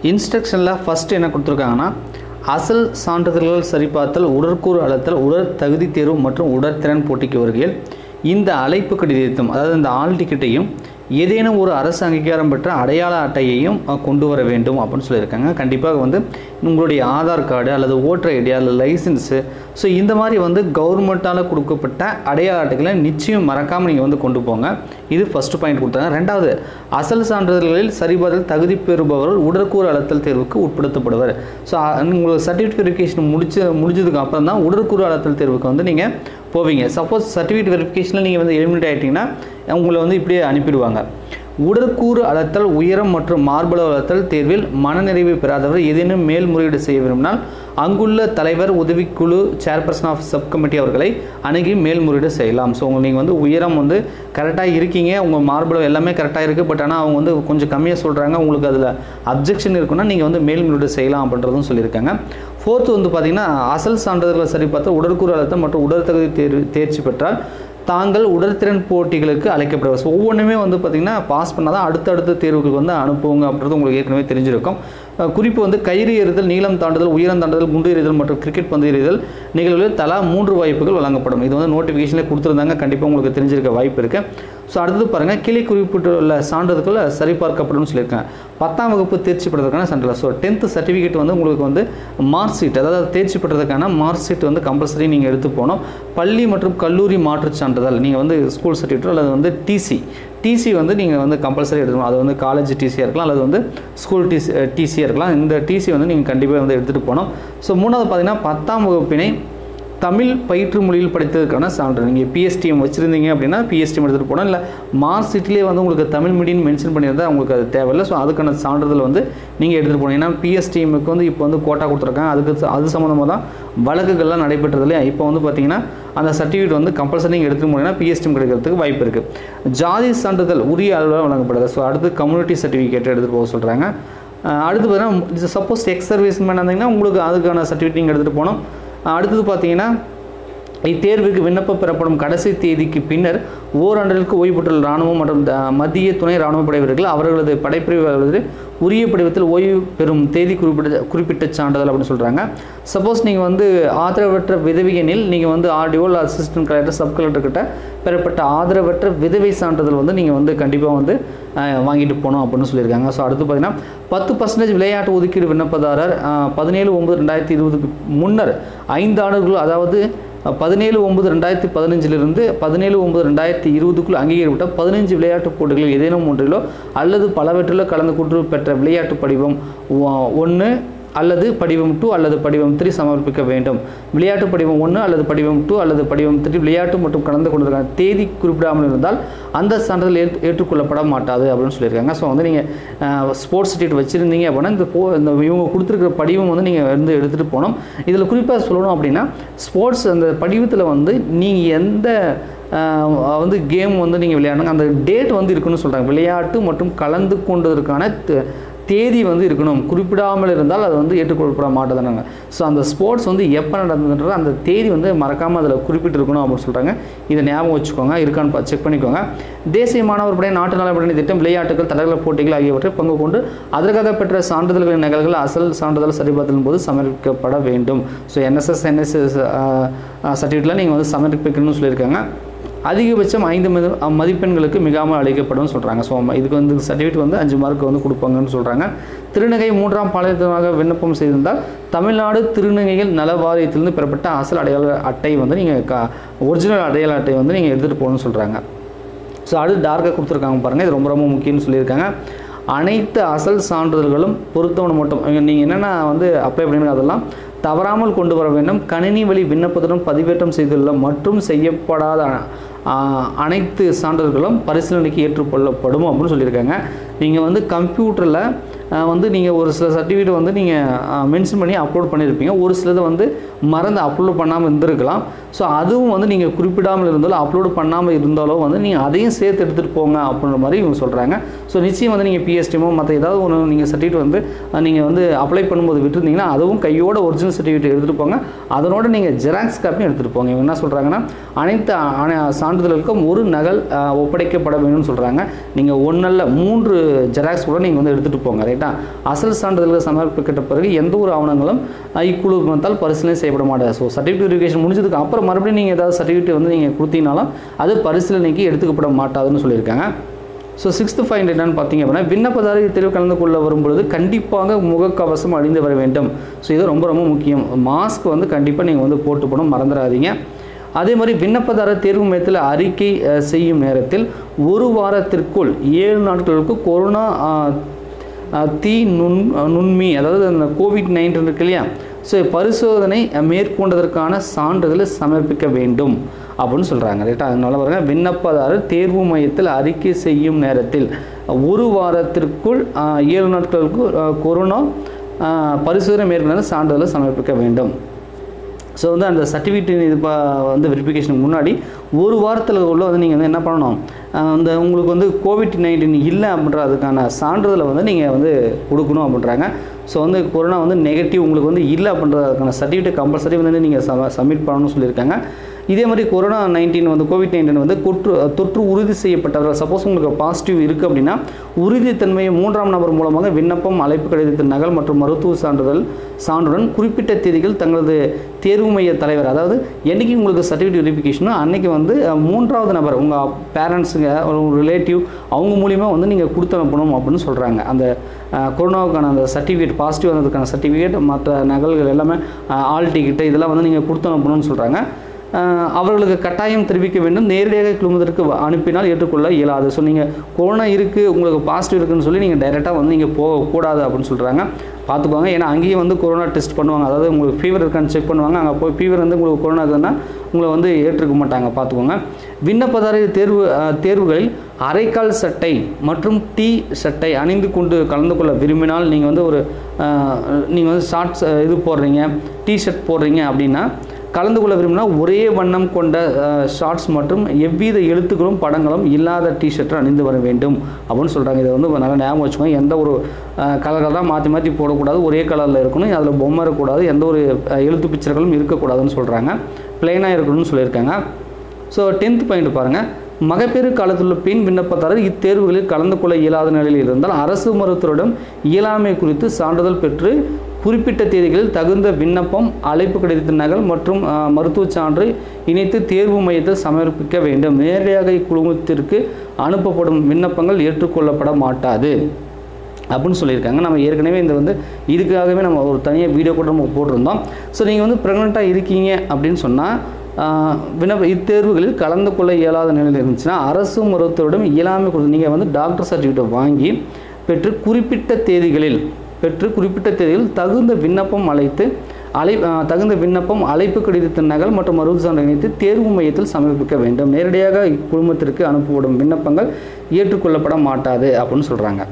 இன்ஸ்ட்ரக்ஷனில் first என்ன கொடுத்துருக்காங்கன்னா அசல் சான்றிதழ்கள் சரிபார்த்தல் உடற்கூறு அளத்தல் உடற் தகுதி தேர்வு மற்றும் உடற்திறன் போட்டிக்கு வருகையில் இந்த அழைப்பு கடிதத்தையும் அதாவது இந்த ஆள் டிக்கெட்டையும் ஏதேனும் ஒரு அரசு அங்கீகாரம் பெற்ற அடையாள அட்டையையும் அஹ், கொண்டு வர வேண்டும் அப்படின்னு சொல்லியிருக்காங்க கண்டிப்பாக வந்து உங்களுடைய ஆதார் கார்டு அல்லது ஓட்டர் ஐடி அல்லது லைசன்ஸு ஸோ இந்த மாதிரி வந்து கவர்மெண்ட்டால் கொடுக்கப்பட்ட அடையாள அட்டைகளை நிச்சயம் மறக்காமல் நீங்கள் வந்து கொண்டு போங்க இது ஃபஸ்ட்டு பாயிண்ட் கொடுத்தாங்க ரெண்டாவது அசல் சான்றிதழ்களில் சரிபார்த்தல் தகுதி பெறுபவர்கள் உடற்கூறு அளத்தல் தேர்வுக்கு உட்படுத்தப்படுவர் ஸோ உங்களுக்கு சர்டிஃபிகேட் வெரிஃபிகேஷன் முடிச்சு முடிஞ்சதுக்கு அப்புறம் தான் உடற்கூறு அளத்தல் தேர்வுக்கு வந்து நீங்கள் போவீங்க சப்போஸ் சர்டிஃபிகேட் வெரிஃபிகேஷனில் நீங்கள் வந்து எலிமினேட் ஆகிட்டீங்கன்னா உங்களை வந்து இப்படியே அனுப்பிடுவாங்க உடற்கூறு அளத்தல் உயரம் மற்றும் மார்பளவு அளத்தல் தேர்வில் மனநிறைவு பெறாதவர் ஏதேனும் மேல்முறையீடு செய்ய விரும்பினால் அங்குள்ள தலைவர் உதவிக்குழு சேர்பர்சன் ஆஃப் சப் கமிட்டி அவர்களை அணுகி மேல்முறையீடு செய்யலாம் ஸோ உங்கள் நீங்கள் வந்து உயரம் வந்து கரெக்டாக இருக்கீங்க உங்கள் மார்பளவு எல்லாமே கரெக்டாக இருக்குது பட் ஆனால் அவங்க வந்து கொஞ்சம் கம்மியாக சொல்கிறாங்க உங்களுக்கு அதில் அப்ஜெக்ஷன் இருக்குன்னா நீங்கள் வந்து மேல்முறையீடு செய்யலாம் அப்படின்றதும் சொல்லியிருக்காங்க ஃபோர்த்து வந்து பார்த்தீங்கன்னா அசல் சான்றிதழ்களை சரி பார்த்து உடற்கூறு அழுத்தம் மற்றும் உடற்தகுதி தேர்வு தேர்ச்சி பெற்றால் தாங்கள் உடற்திறன் போட்டிகளுக்கு அழைக்கப்படுவார் ஸோ ஒவ்வொன்றுமே வந்து பார்த்திங்கன்னா பாஸ் பண்ணால் தான் அடுத்தடுத்த தேர்வுகளுக்கு வந்து அனுப்புவோங்க அப்படின்றது உங்களுக்கு ஏற்கனவே தெரிஞ்சிருக்கும் அஹ் குறிப்பு வந்து கயிறு எறிதல் நீளம் தாண்டுதல் உயரம் தாண்டுதல் குண்டு எறிதல் மற்றும் கிரிக்கெட் பந்து எறிதல் நிகழ்வுகளில் தலா மூன்று வாய்ப்புகள் வழங்கப்படும் இது வந்து நோட்டிஃபிகேஷனில் கொடுத்துருந்தாங்க கண்டிப்பாக உங்களுக்கு தெரிஞ்சிருக்க வாய்ப்பு இருக்குது ஸோ அடுத்தது பாருங்கள் கீழே குறிப்பிட்டுள்ள சான்றிதழ்கள் சரிபார்க்கப்படும் சொல்லியிருக்கேன் பத்தாம் வகுப்பு தேர்ச்சி பெற்றதுக்கான சான்றிதழ் ஸோ டென்த்து சர்டிஃபிகேட் வந்து உங்களுக்கு வந்து மார்க் ஷீட் அதாவது தேர்ச்சி பெற்றதுக்கான மார்க் ஷீட் வந்து கம்பல்சரி நீங்கள் எடுத்து போகணும் பள்ளி மற்றும் கல்லூரி மாற்றுச் சான்றிதழ் நீங்கள் வந்து ஸ்கூல் சர்டிஃபிகேட் அல்லது வந்து டிசி டிசி வந்து நீங்கள் வந்து கம்பல்சரி எடுக்கணும் அது வந்து காலேஜ் டிசியாக இருக்கலாம் அல்லது வந்து ஸ்கூல் டிசி டிசியாக இருக்கலாம் இந்த டிசி வந்து நீங்கள் கண்டிப்பாக வந்து எடுத்துகிட்டு போகணும் ஸோ மூணாவது பார்த்தீங்கன்னா பத்தாம் வகுப்பினை தமிழ் பயிற்று மொழியில் படித்ததுக்கான சான்று நீங்கள் பிஎஸ்டிஎம் வச்சுருந்தீங்க அப்படின்னா பிஎஸ்டிஎம் எடுத்துகிட்டு போகணும் இல்லை மார்க் ஷீட்லேயே வந்து உங்களுக்கு தமிழ் மீடியம் மென்ஷன் பண்ணியிருந்தால் உங்களுக்கு அது தேவையில்லை ஸோ அதுக்கான சான்றிதழ் வந்து நீங்கள் எடுத்துகிட்டு போகணும் ஏன்னா பிஎஸ்டிஎம்க்கு வந்து இப்போ வந்து கோட்டா கொடுத்துருக்காங்க அதுக்கு ச- அது சம்மந்தமாக தான் வழக்குகள்லாம் நடைபெற்றது இல்லையா இப்போ வந்து பார்த்தீங்கன்னா அந்த சர்டிஃபிகேட் வந்து கம்பல்சரி நீங்கள் எடுத்துகிட்டு போனீங்கன்னா பிஎஸ்டிஎம் கிடைக்கிறதுக்கு வாய்ப்பு இருக்குது ஜாதி சான்றிதழ் உரிய அளவில் வழங்கப்படுது ஸோ அடுத்து கம்யூனிட்டி சர்டிஃபிகேட் எடுத்துகிட்டு போக சொல்கிறாங்க அஹ் அடுத்து பார்த்தீங்கன்னா சப்போஸ் எக்ஸ் சர்வீஸ் மேன் இருந்தீங்கன்னா உங்களுக்கு அதுக்கான சர்டிஃபிகேட் நீங்கள் எடுத்துகிட்டு போகணும் அஹ் அடுத்தது பார்த்தீங்கன்னா இத்தேர்வுக்கு விண்ணப்பம் பெறப்படும் கடைசி தேதிக்கு பின்னர் ஓராண்டிற்கு ஓய்வு பெற்றுள்ள இராணுவம் மற்றும் த- மத்திய துணை இராணுவ படை வீரர்கள் அவர்களது படைப்பிரிவு அல்லது உரிய படிவத்தில் ஓய்வு பெறும் தேதி குறிப்பிட்ட குறிப்பிட்ட சான்றிதழ் அப்படின்னு சொல்கிறாங்க சப்போஸ் நீங்கள் வந்து ஆதரவற்ற விதவை எனில் நீங்கள் வந்து RTO assistant collector sub collector கிட்ட பெறப்பட்ட ஆதரவற்ற விதவை சான்றிதழ் வந்து நீங்கள் வந்து கண்டிப்பாக வந்து அஹ், வாங்கிட்டு போகணும் அப்படின்னு சொல்லியிருக்காங்க ஸோ அடுத்து பார்த்தீங்கன்னா பத்து பர்சன்டேஜ் விளையாட்டு ஒதுக்கீடு விண்ணப்பதாரர் அஹ், பதினேழு ஒன்பது ரெண்டாயிரத்தி இருபதுக்கு முன்னர் ஐந்து ஆண்டுகள் அதாவது பதினேழு ஒன்பது ரெண்டாயிரத்தி பதினஞ்சிலிருந்து பதினேழு ஒன்பது ரெண்டாயிரத்தி இருபதுக்குள் அங்கீகரிக்கப்பட்ட பதினஞ்சு விளையாட்டுப் போட்டிகளில் ஏதேனும் ஒன்றிலோ அல்லது பலவற்றிலோ கலந்து கொண்டு பெற்ற விளையாட்டு படிவம் ஒன்று அல்லது படிவம் டூ அல்லது படிவம் த்ரீ சமர்ப்பிக்க வேண்டும் விளையாட்டு படிவம் ஒன்று அல்லது படிவம் டூ அல்லது படிவம் த்ரீ விளையாட்டு மற்றும் கலந்து கொண்டதற்கான தேதி குறிப்பிடாமல் இருந்தால் அந்த சான்றிதழ் ஏற்று ஏற்றுக்கொள்ளப்பட மாட்டாது அப்படின்னு சொல்லியிருக்காங்க ஸோ வந்து நீங்கள் ஸ்போர்ட்ஸ் சர்டிஃபிகேட் வச்சுருந்தீங்க அப்படின்னா இந்த போ இந்த இவங்க கொடுத்துருக்கிற படிவம் வந்து நீங்கள் வந்து எடுத்துகிட்டு போகணும் இதில் குறிப்பாக சொல்லணும் அப்படின்னா ஸ்போர்ட்ஸ் அந்த படிவத்தில் வந்து நீங்கள் எந்த ஆஹ், வந்து கேம் வந்து நீங்கள் விளையாடணும் அந்த டேட் வந்து இருக்குன்னு சொல்கிறாங்க விளையாட்டு மற்றும் கலந்து கொண்டதற்கான தே- தேதி வந்து இருக்கணும் குறிப்பிடாமல் இருந்தால் அது வந்து ஏற்றுக்கொள்ளப்பட மாட்டேதுனாங்க ஸோ அந்த ஸ்போர்ட்ஸ் வந்து எப்போ நடந்ததுன்றது அந்த தேதி வந்து மறக்காமல் அதில் குறிப்பிட்டிருக்கணும் அப்படின்னு சொல்கிறாங்க இதை ஞாபகம் வச்சுக்கோங்க இருக்கான்னு செக் பண்ணிக்கோங்க தேசிய மாணவர் படை நாட்டு நலப்படை திட்டம் விளையாட்டுகள் தடகள போட்டிகள் ஆகியவற்றை பங்கு கொண்டு அதற்காக பெற்ற சான்றிதழ்களின் நகல்கள் அசல் சான்றிதழ் சரிபார்த்தலின் போது சமர்ப்பிக்கப்பட வேண்டும் ஸோ என்எஸ்எஸ் என்எஸ்எஸ் சர்டிஃபிகேட்டில் நீங்கள் வந்து சமர்ப்பிக்கணும்னு சொல்லியிருக்காங்க அதிகபட்சம் ஐந்து மதி மதிப்பெண்களுக்கு மிகாமல் அளிக்கப்படும் சொல்கிறாங்க ஸோ இதுக்கு வந்து சர்டிஃபிகேட் வந்து அஞ்சு மார்க் வந்து கொடுப்பாங்கன்னு சொல்கிறாங்க திருநகை மூன்றாம் பாளையத்திற்காக விண்ணப்பம் செய்திருந்தால் தமிழ்நாடு திருநங்கைகள் நல வாரியத்திலிருந்து பெறப்பட்ட அசல் அடையாள அட்டை வந்து நீங்கள் க ஒரிஜினல் அடையாள அட்டை வந்து நீங்கள் எடுத்துகிட்டு போகணும்னு சொல்கிறாங்க ஸோ அடுத்து டார்க்காக கொடுத்துருக்காங்க பாருங்கள் இது ரொம்ப ரொம்ப முக்கியம்னு சொல்லியிருக்காங்க அனைத்து அசல் சான்றிதழ்களும் பொருத்தவனை மட்டும் நீங்கள் என்னென்ன வந்து அப்ளை பண்ணுங்க அதெல்லாம் தவறாமல் கொண்டு வர வேண்டும் கணினி வழி விண்ணப்பத்துடன் பதிவேற்றம் செய்துள்ள மற்றும் செய்யப்படாத ஆ, அனைத்து சான்றிதழ்களும் பரிசீலனைக்கு ஏற்றுக்கொள்ளப்படும் அப்படின்னு சொல்லியிருக்காங்க நீங்கள் வந்து கம்ப்யூட்டரில் வந்து நீங்கள் ஒரு சில சர்டிஃபிகேட் வந்து நீங்கள் மென்ஷன் பண்ணி அப்லோட் பண்ணியிருப்பீங்க ஒரு சிலதை வந்து மறந்து அப்லோட் பண்ணாமல் இருந்திருக்கலாம் ஸோ அதுவும் வந்து நீங்கள் குறிப்பிடாமல் இருந்தாலும் அப்லோடு பண்ணாமல் இருந்தாலோ வந்து நீங்கள் அதையும் சேர்த்து எடுத்துகிட்டு போங்க அப்படின்ற மாதிரி இவங்க சொல்கிறாங்க ஸோ நிச்சயம் வந்து நீங்கள் பிஎஸ்டிமோ மற்ற ஏதாவது ஒன்று நீங்கள் சர்டிஃபிகேட் வந்து நீங்கள் வந்து அப்ளை பண்ணும்போது விட்டுருந்தீங்கன்னா அதுவும் கையோட ஒரிஜினல் சர்டிஃபிகேட் எடுத்துகிட்டு போங்க அதனோட நீங்கள் ஜெராக்ஸ் காப்பியும் எடுத்துகிட்டு போங்க இவங்க என்ன சொல்கிறாங்கன்னா அனைத்து அன- சான்றிதழ்களுக்கும் ஒரு நகல் அஹ், ஒப்படைக்கப்பட வேணும்னு சொல்கிறாங்க நீங்கள் ஒன்றல்ல மூன்று ஜெராக்ஸ் கூட நீங்கள் வந்து எடுத்துகிட்டு போங்க ரைட்டா ரைட்டா அசல் சான்றிதழ்கள் சமர்ப்பிக்கப்பட்ட பிறகு எந்த ஒரு ஆவணங்களும் அஹ், இக்குழு மத்தால் பரிசீலனை செய்யப்பட மாட்டாது ஸோ சர்டிஃபிகேட் வெரிஃபிகேஷன் முடிஞ்சதுக்கு அப்புறம் மறுபடியும் நீங்கள் ஏதாவது சர்டிஃபிகேட் வந்து நீங்கள் கொடுத்தீங்கனாலும் அது பரிசீலனைக்கு எடுத்துக்கப்பட மாட்டாதுன்னு சொல்லியிருக்காங்க ஸோ சிக்ஸ்த்து பாயிண்ட் என்னன்னு பார்த்தீங்க அப்படின்னா விண்ணப்பதாரர் தேர்வு கலந்து கொள்ள வரும்பொழுது கண்டிப்பாக முகக்கவசம் அணிந்து வர வேண்டும் ஸோ இது ரொம்ப ரொம்ப முக்கியம் மாஸ்க் வந்து கண்டிப்பாக நீங்கள் வந்து போட்டு போகணும் மறந்துடாதீங்க அதே மாதிரி விண்ணப்பதாரர் தேர்வு மையத்தில் அறிக்கை அஹ், செய்யும் நேரத்தில் ஒரு வாரத்திற்குள் ஏழு நாட்களுக்கு கொரோனா அஹ், அஹ், தீ நுண் நுண்மி அதாவது அந்த கோவிட் நைன்டீன் இருக்கு இல்லையா ஸோ பரிசோதனை அஹ், மேற்கொண்டதற்கான சான்றிதழை சமர்ப்பிக்க வேண்டும் அப்படின்னு சொல்கிறாங்க ரைட்டா அதனால பாருங்க விண்ணப்பதாரர் தேர்வு மையத்தில் அறிக்கை செய்யும் நேரத்தில் ஒரு வாரத்திற்குள் அஹ், ஏழு நாட்களுக்கு அஹ், கொரோனா அஹ், பரிசோதனை மேற்கொண்ட சான்றிதழை சமர்ப்பிக்க வேண்டும் ஸோ வந்து அந்த சர்டிஃபிகேட் இது பா வந்து வெரிஃபிகேஷனுக்கு முன்னாடி ஒரு வாரத்தில் உள்ள வந்து நீங்கள் வந்து என்ன பண்ணணும் அஹ் அந்த உங்களுக்கு வந்து கோவிட் நைன்டீன் இல்லை அப்படின்ற அதுக்கான சான்றிதழை வந்து நீங்கள் வந்து கொடுக்கணும் அப்படின்றாங்க ஸோ வந்து கொரோனா வந்து நெகட்டிவ் உங்களுக்கு வந்து இல்லை அப்படின்றதுக்கான சர்டிஃபிகேட் கம்பல்சரி வந்து நீங்கள் சப்மிட் பண்ணணும்னு சொல்லியிருக்காங்க இதே மாதிரி கொரோனா நைன்டீன் வந்து கோவிட் நைன்டீன் வந்து தொற்று தொற்று உறுதி செய்யப்பட்டவர்கள் சப்போஸ் உங்களுக்கு பாசிட்டிவ் இருக்குது அப்படின்னா உறுதித்தன்மையை மூன்றாம் நபர் மூலமாக விண்ணப்பம் அழைப்பு கடிதத்தின் நகல் மற்றும் மருத்துவ சான்றிதழ் சான்றுடன் குறிப்பிட்ட தேதிகள் தங்களது தேர்வு மைய தலைவர் அதாவது என்னைக்கு உங்களுக்கு சர்டிஃபிகேட் வெரிஃபிகேஷனோ அன்னைக்கு வந்து அஹ், மூன்றாவது நபர் உங்கள் பேரண்ட்ஸுங்க ஒரு ரிலேட்டிவ் அவங்க மூலிமா வந்து நீங்கள் கொடுத்து அனுப்பணும் அப்படின்னு சொல்கிறாங்க அந்த அஹ், கொரோனாவுக்கான அந்த சர்டிஃபிகேட் பாசிட்டிவ் வந்ததுக்கான சர்டிஃபிகேட் மற்ற நகல்கள் எல்லாமே ஆல் டிக்கெட்டு இதெல்லாம் வந்து நீங்கள் கொடுத்து அனுப்பணும்னு சொல்கிறாங்க அஹ் அவர்களுக்கு கட்டாயம் தெரிவிக்க வேண்டும் நேரடியாக குழுமத்திற்கு வ- அனுப்பினால் ஏற்றுக்கொள்ள இயலாது ஸோ நீங்கள் கொரோனா இருக்குது உங்களுக்கு பாசிட்டிவ் இருக்குன்னு சொல்லி நீங்கள் டைரெக்டாக வந்து நீங்கள் போகக்கூடாது அப்படின்னு சொல்கிறாங்க பார்த்துக்கோங்க ஏன்னா அங்கேயும் வந்து கொரோனா டெஸ்ட் பண்ணுவாங்க அதாவது உங்களுக்கு ஃபீவர் இருக்கான்னு செக் பண்ணுவாங்க அங்கே போய் ஃபீவர் வந்து உங்களுக்கு கொரோனா இருக்குதுன்னா உங்களை வந்து ஏற்றுக்க மாட்டாங்க பார்த்துக்கோங்க விண்ணப்பதாரர் தேர்வு அஹ், தேர்வுகளில் அரைக்கால் சட்டை மற்றும் டீ சட்டை அணிந்து கொண்டு கலந்து கொள்ள விரும்பினால் நீங்கள் வந்து ஒரு நீங்கள் வந்து ஷார்ட்ஸ் இது போடுறீங்க டீ ஷர்ட் போடுறீங்க அப்படின்னா கலந்து கொள்ள விரும்பினா ஒரே வண்ணம் கொண்ட ஷார்ட்ஸ் மற்றும் எவ்வித எழுத்துக்களும் படங்களும் இல்லாத டிஷர்ட்டை அணிந்து வர வேண்டும் அப்படின்னு சொல்கிறாங்க இதை வந்து நல்லா ஞாபகம் வச்சுக்கோங்க எந்த ஒரு கலர்கள் தான் மாற்றி மாற்றி போடக்கூடாது ஒரே கலரில் இருக்கணும் அதில் பொம்மை இருக்கக்கூடாது எந்த ஒரு அஹ், எழுத்து பிக்சர்களும் இருக்கக்கூடாதுன்னு சொல்கிறாங்க பிளெயினாக இருக்கணும்னு சொல்லியிருக்காங்க ஸோ டென்த் பாயிண்ட் பாருங்கள் மகப்பேறு காலத்தில் உள்ள பெண் விண்ணப்பதாரர் இத்தேர்வுகளில் கலந்து கொள்ள இயலாத நிலையில் இருந்தால் அரசு மருத்துவரிடம் இயலாமை குறித்து சான்றிதழ் பெற்று குறிப்பிட்ட தேதிகளில் தகுந்த விண்ணப்பம் அழைப்பு கடிதத்தின் நகல் மற்றும் அஹ், மருத்துவச் சான்று இணைத்து தேர்வு மையத்தில் சமர்ப்பிக்க வேண்டும் நேரடியாக இக்குழுமத்திற்கு அனுப்பப்படும் விண்ணப்பங்கள் ஏற்றுக்கொள்ளப்பட மாட்டாது அப்படின்னு சொல்லியிருக்காங்க நம்ம ஏற்கனவே இந்த வந்து இதுக்காகவே நம்ம ஒரு தனியாக வீடியோ கூட நம்ம போட்டிருந்தோம் ஸோ நீங்கள் வந்து ப்ரெக்னெண்ட்டாக இருக்கீங்க அப்படின்னு சொன்னால் விண்ணப்ப இத்தேர்வுகளில் கலந்து கொள்ள இயலாத நிலையில் இருந்துச்சுன்னா அரசு மருத்துவரிடம் இயலாமை கொடுத்து நீங்கள் வந்து டாக்டர் சர்டிஃபிகேட் வாங்கி பெற்று குறிப்பிட்ட தேதிகளில் பெற்று குறிப்பிட்ட தேதிகளில் தகுந்த விண்ணப்பம் அழைத்து அழை ஆஹ் தகுந்த விண்ணப்பம் அழைப்பு கடிதத்தின் நகல் மற்றும் மருத்துவ சான்று இணைத்து தேர்வு மையத்தில் சமர்ப்பிக்க வேண்டும் நேரடியாக இக்குழுமத்திற்கு அனுப்பப்படும் விண்ணப்பங்கள் ஏற்றுக்கொள்ளப்பட மாட்டாது அப்படின்னு சொல்கிறாங்க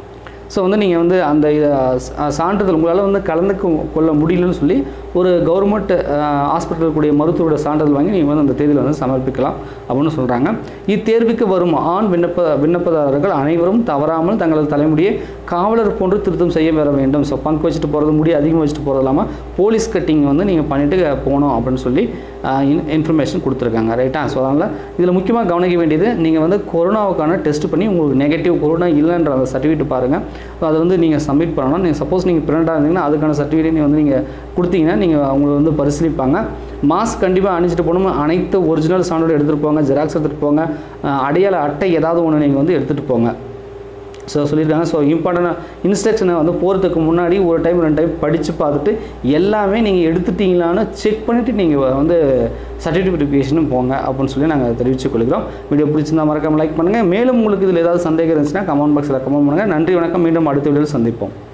ஸோ வந்து நீங்கள் வந்து அந்த அஹ், சா- சான்றிதழ் உங்களால் வந்து கலந்து கொ- கொள்ள முடியலன்னு சொல்லி ஒரு கவர்மெண்ட் ஹாஸ்பிட்டல் கூடிய மருத்துவரோட சான்றிதழ் வாங்கி நீங்கள் வந்து அந்த தேதியில் வந்து சமர்ப்பிக்கலாம் அப்படின்னு சொல்கிறாங்க இத்தேர்வுக்கு வரும் ஆண் விண்ணப்ப விண்ணப்பதாரர்கள் அனைவரும் தவறாமல் தங்களது தலைமுடியை காவலர் போன்று திருத்தம் செய்ய வர வேண்டும் ஸோ பங்க் வச்சுட்டு போகிறது முடி அதிகமாக வச்சுட்டு போகிறது இல்லாமல் போலீஸ் கட்டிங் வந்து நீங்கள் பண்ணிட்டு போகணும் அப்படின்னு சொல்லி இன்ஃபர்மேஷன் கொடுத்துருக்காங்க ரைட்டா ஸோ அதனால் இதில் முக்கியமாக கவனிக்க வேண்டியது நீங்கள் வந்து கொரோனாவுக்கான டெஸ்ட் பண்ணி உங்களுக்கு நெகட்டிவ் கொரோனா இல்லைன்ற அந்த சர்டிஃபிகேட் பாருங்கள் ஸோ அதை வந்து நீங்கள் சப்மிட் பண்ணணும் நீங்கள் சப்போஸ் நீங்கள் ப்ரிண்டாக இருந்தீங்கன்னா அதுக்கான சர்டிஃபிகேட் நீங்கள் வந்து நீங்கள் கொடுத்தீங்கன்னா நீங்கள் அவங்களை வந்து பரிசீலிப்பாங்க மாஸ்க் கண்டிப்பாக அணிஞ்சிட்டு போகணும் அனைத்து ஒரிஜினல் சான்றோடு எடுத்துகிட்டு போங்க ஜெராக்ஸ் எடுத்துகிட்டு போங்க அஹ் அடையாள அட்டை ஏதாவது ஒன்று நீங்கள் வந்து எடுத்துகிட்டு போங்க ஸோ சொல்லியிருக்காங்க ஸோ இம்பார்ட்டண்டாக இன்ஸ்ட்ரக்ஷனை வந்து போகிறதுக்கு முன்னாடி ஒரு டைம் ரெண்டு டைம் படித்து பார்த்துட்டு எல்லாமே நீங்கள் எடுத்துட்டீங்களான்னு செக் பண்ணிவிட்டு நீங்கள் வந்து சர்டிஃபிகேட் வெரிஃபிகேஷனும் போங்க அப்படின்னு சொல்லி நாங்கள் தெரிவித்துக் கொள்கிறோம் வீடியோ பிடிச்சிருந்தா மறக்காம லைக் பண்ணுங்கள் மேலும் உங்களுக்கு இதில் ஏதாவது சந்தேகம் இருந்துச்சுன்னா கமெண்ட் பாக்ஸில் கமெண்ட் பண்ணுங்கள் நன்றி வணக்கம் மீண்டும் அடுத்த வீடியோவில் சந்திப்போம்